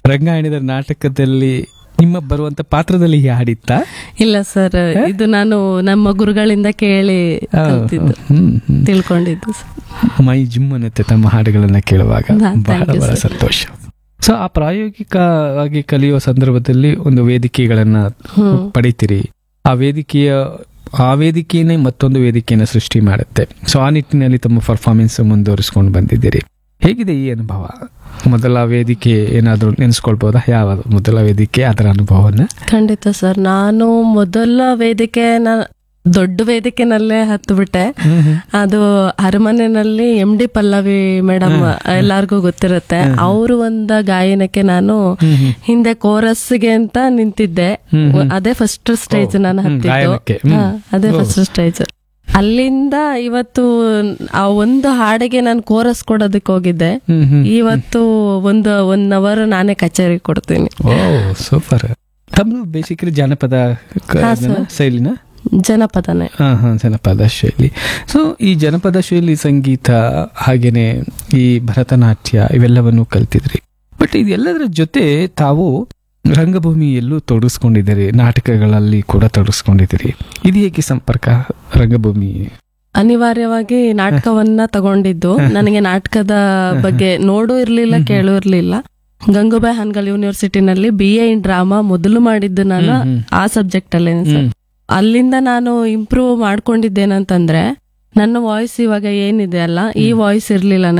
ರಂಗಾಯಣದ ನಾಟಕದಲ್ಲಿ ನಿಮ್ಮ ಬರುವಂತ ಪಾತ್ರದಲ್ಲಿ ಹಾಡಿತ್ತಾ ಇಲ್ಲ ಸರ್ ಇದು ನಾನು ನಮ್ಮ ಗುರುಗಳಿಂದ ಕೇಳಿ ಕಲ್ತಿದ್ದು ಹ್ಮ್ ಹ್ಮ್. ತಿಳ್ಕೊಂಡಿದ್ದು sir. ಮೈ ಜಿಮ್ ಅನ್ನುತ್ತೆ ತಮ್ಮ ಹಾಡುಗಳನ್ನ ಕೇಳುವಾಗ ಹಾ, thank ಬಹಳ you, ಬಹಳ sir. ಸಂತೋಷ ಸೊ ಆ ಪ್ರಾಯೋಗಿಕವಾಗಿ ಕಲಿಯುವ ಸಂದರ್ಭದಲ್ಲಿ ಒಂದು ವೇದಿಕೆಗಳನ್ನ ಹ್ಮ್. ಪಡಿತೀರಿ ಆ ವೇದಿಕೆಯ ಆ ವೇದಿಕೆಯೇ ಮತ್ತೊಂದು ವೇದಿಕೆಯನ್ನು ಸೃಷ್ಟಿ ಮಾಡುತ್ತೆ ಸೊ ಆ ನಿಟ್ಟಿನಲ್ಲಿ ತಮ್ಮ ಪರ್ಫಾರ್ಮೆನ್ಸ್ ಮುಂದುವರಿಸ್ಕೊಂಡು ಬಂದಿದ್ದೀರಿ ಹೇಗಿದೆ ಈ ಅನುಭವ ಮೊದಲ ವೇದಿಕೆ ಏನಾದರೂ ನೆನೆಸ್ಕೊಳ್ಬೋದಾ ಯಾವ ಮೊದಲ ವೇದಿಕೆ ಅದರ ಅನುಭವನ ಖಂಡಿತ ಸರ್ ನಾನು ಮೊದಲ ವೇದಿಕೆ ದೊಡ್ಡ ವೇದಿಕೆನಲ್ಲೇ ಹತ್ತು ಬಿಟ್ಟೆ ಅದು ಅರಮನೆನಲ್ಲಿ ಎಂ ಡಿ ಪಲ್ಲವಿ ಮೇಡಮ್ ಎಲ್ಲಾರ್ಗೂ ಗೊತ್ತಿರುತ್ತೆ ಅವರು ಒಂದ ಗಾಯನಕ್ಕೆ ನಾನು ಹಿಂದೆ ಕೋರಸ್ಗೆ ಅಂತ ನಿಂತಿದ್ದೆ ಅದೇ ಫಸ್ಟ್ ಸ್ಟೇಜ್ ನಾನು ಹತ್ತಿದ್ದು ಗಾಯನಕ್ಕೆ. ಹ್ಮ್. ಹಾ, ಅದೇ ಫಸ್ಟ್ ಸ್ಟೇಜ್ ಅಲ್ಲಿಂದ ಇವತ್ತು ಆ ಒಂದು ಹಾಡಿಗೆ ನಾನು ಕೋರಸ್ ಕೊಡೋದಕ್ಕೆ ಹೋಗಿದ್ದೆ ಹ್ಮ್ ಹ್ಮ್ ಇವತ್ತು ಒಂದು ಒನ್ ಅವರ್ ನಾನೇ ಕಚೇರಿ ಕೊಡ್ತೀನಿ ಓ ಸೂಪರ್ ತಮ್ಮದು ಬೇಸಿಕಲಿ ಜಾನಪದ ಕ- ಹಾ, ಇದನ್ನ, sir. ಶೈಲಿನ ಜನಪದನೇ ಹಾ ಹಾ ಜನಪದ ಶೈಲಿ ಸೊ ಈ ಜನಪದ ಶೈಲಿ ಸಂಗೀತ ಹಾಗೇನೆ ಈ ಭರತನಾಟ್ಯ ಇವೆಲ್ಲವನ್ನು ಕಲ್ತಿದ್ರಿ ಬಟ್ ಇದೆಲ್ಲದರ ಜೊತೆ ತಾವು ರಂಗಭೂಮಿಯಲ್ಲೂ ತೊಡಗಿಸ್ಕೊಂಡಿದ್ದೀರಿ ನಾಟಕಗಳಲ್ಲಿ ಕೂಡ ತೊಡಗಿಸ್ಕೊಂಡಿದ್ದೀರಿ ಇದು ಹೇಗೆ ಸಂಪರ್ಕ ರಂಗಭೂಮಿ ಅನಿವಾರ್ಯವಾಗಿ ನಾಟಕವನ್ನ ತಗೊಂಡಿದ್ದು ನನಗೆ ನಾಟಕದ ಬಗ್ಗೆ ನೋಡು ಇರ್ಲಿಲ್ಲ ಕೇಳು ಇರ್ಲಿಲ್ಲ ಗಂಗೂಬಾಯಿ ಹಾನ್ಗಲ್ ಯೂನಿವರ್ಸಿಟಿನಲ್ಲಿ ಬಿ ಎ ಇನ್ ಡ್ರಾಮಾ ಮೊದಲು ಮಾಡಿದ್ದು ನಾನು ಹ್ಮ್, ಹ್ಮ್. ಆ ಸಬ್ಜೆಕ್ಟ್ ಅಲ್ಲೇನೆ ಸರ್ ಹ್ಮ್. ಅಲ್ಲಿಂದ ನಾನು ಇಂಪ್ರೂವ್ ಮಾಡ್ಕೊಂಡಿದ್ದೇನಂತಂದ್ರೆ ನನ್ನ ವಾಯ್ಸ್ ಇವಾಗ ಏನಿದೆ ಅಲ್ಲ ಈ ವಾಯ್ಸ್ ಇರ್ಲಿಲ್ಲ